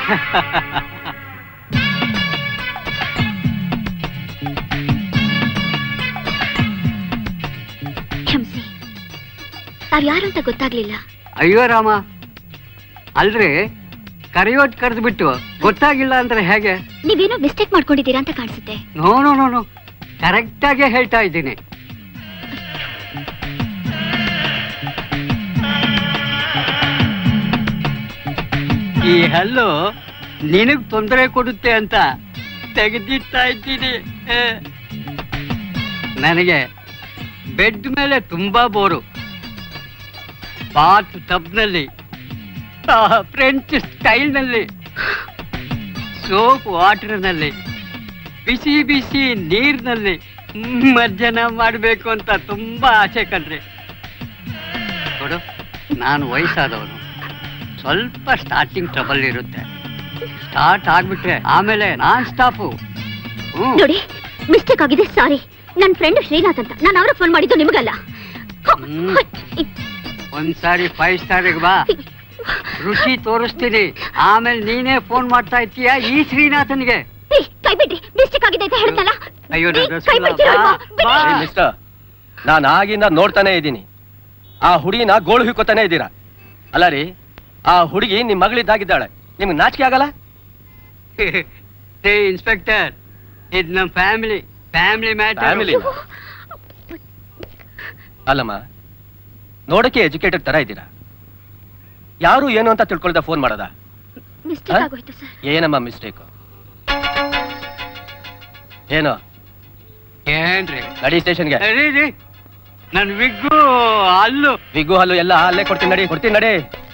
ಕ್ಷಮಿಸಿ ತಾವ್ ಯಾರು ಅಂತ ಗೊತ್ತಾಗ್ಲಿಲ್ಲ ಅಯ್ಯೋ ರಾಮ ಅಲ್ರಿ ಕರೆಯೋಟ್ ಕರೆದು ಬಿಟ್ಟು ಗೊತ್ತಾಗಿಲ್ಲ ಅಂದ್ರೆ ಹೇಗೆ ನೀವೇನೋ ಮಿಸ್ಟೇಕ್ ಮಾಡ್ಕೊಂಡಿದ್ದೀರಾ ಅಂತ ಕಾಣಿಸುತ್ತೆ ನೋ ನೋ ನೋ ನೋ ಕರೆಕ್ಟಾಗೆ ಹೇಳ್ತಾ ಇದ್ದೀನಿ ಈ ಹಲ್ಲು ನಿನಗ್ ತೊಂದರೆ ಕೊಡುತ್ತೆ ಅಂತ ತೆಗೆದಿಡ್ತಾ ಇದ್ದೀನಿ ಏ. ನನಗೆ ಬೆಡ್ ಮೇಲೆ ತುಂಬಾ ಬೋರು ಬಾತ್ ಟಬ್ನಲ್ಲಿ ಫ್ರೆಂಚ್ ಸ್ಟೈಲ್ನಲ್ಲಿ ಸೋಪ್ ವಾಟರ್ನಲ್ಲಿ ಬಿಸಿ ಬಿಸಿ ನೀರಿನಲ್ಲಿ ಮಜ್ಜನ ಮಾಡಬೇಕು ಅಂತ ತುಂಬಾ ಆಸೆ ಕಣ್ರಿ ನೋಡು ನಾನು ವಯಸ್ಸಾದವನು ಸ್ವಲ್ಪ ಸ್ಟಾರ್ಟಿಂಗ್ ಟ್ರಬಲ್ ಇರುತ್ತೆ ಸ್ಟಾರ್ಟ್ ಆಗ್ಬಿಟ್ರೆ ಆಮೇಲೆ ನಾನ್ ಸ್ಟಾಪು ಹ್ಞೂ ನೋಡಿ ಮಿಸ್ಟೇಕ್ ಆಗಿದೆ ಸಾರಿ ನನ್ನ ಫ್ರೆಂಡ್ ಶ್ರೀನಾಥ್ ಅಂತ ನಾನು ಅವ್ರಿಗೆ ಫೋನ್ ಮಾಡಿದ್ದು ನಿಮಗಲ್ಲ ಹ್ಮ್. ಒಂದ್ಸಾರಿ ಫೈವ್ ಸ್ಟಾರಿಗೆ ಬಾ ರುಚಿ ತೋರಿಸ್ತೀನಿ ಆಮೇಲೆ ನೀನೇ ಫೋನ್ ಮಾಡ್ತಾ ಇರ್ತೀಯ ಈ ಶ್ರೀನಾಥನ್ಗೆ ಏ, ಕೈ ಬಿಡ್ರಿ ಮಿಸ್ಟೇಕ್ ಆಗಿದೆ ಅಂತ ಹೇಳ್ತಲ್ಲ ಅಯ್ಯೋ ಏ, ನನ್ನ ಕೈ ರಸಗುಲ್ಲ, ಬಿಡ್ತೀರಾ ಬಾ, ಅಲ್ವಾ? ಬಾ. ಏ, ಮಿಸ್ಟರ್ ನಾನು ಆಗಿಂದ ನೋಡ್ತಾನೆ ಇದ್ದೀನಿ ಆ ಹುಡುಗಿನ ಗೋಳು ಹಿಕ್ಕೋತಾನೆ ಇದ್ದೀರಾ ಅಲ್ಲ ರೀ ಆ ಹುಡುಗಿ ನಿಮ್ ಮಗಳಿದ್ದಾಗಿದ್ದಾಳೆ ನಿಮ್ಗೆ ನಾಚಿಕೆ ಆಗಲ್ಲ ಹೇ ಇನ್ಸ್ಪೆಕ್ಟರ್ ಇದು ನಮ್ಮ ಫ್ಯಾಮಿಲಿ ಫ್ಯಾಮಿಲಿ ಮ್ಯಾಟರ್ Family? ಅಲ್ಲಮ್ಮ ನೋಡಕ್ಕೆ ಎಜುಕೇಟೆಡ್ ತರ ಇದ್ದೀರಾ ಯಾರು ಏನು ಅಂತ ತಿಳ್ಕೊಳ್ದ ಫೋನ್ ಮಾಡದ ಮಿಸ್ಟೇಕ್ ಆಗೋಯ್ತು ಸರ್ ಏನಮ್ಮ ಮಿಸ್ಟೇಕ್ ಏನು ಏನ್ರಿ ನಡಿ ಸ್ಟೇಷನ್ಗೆ ರೀ ರೀ ನನ್ ವಿಗ್ಗು ಅಲ್ಲು ವಿಗ್ಗು ಹಲ್ಲು ಎಲ್ಲ ಅಲ್ಲೇ ಕೊಡ್ತೀನಿ ನಡಿ ಕೊಡ್ತೀನಿ ನಡಿ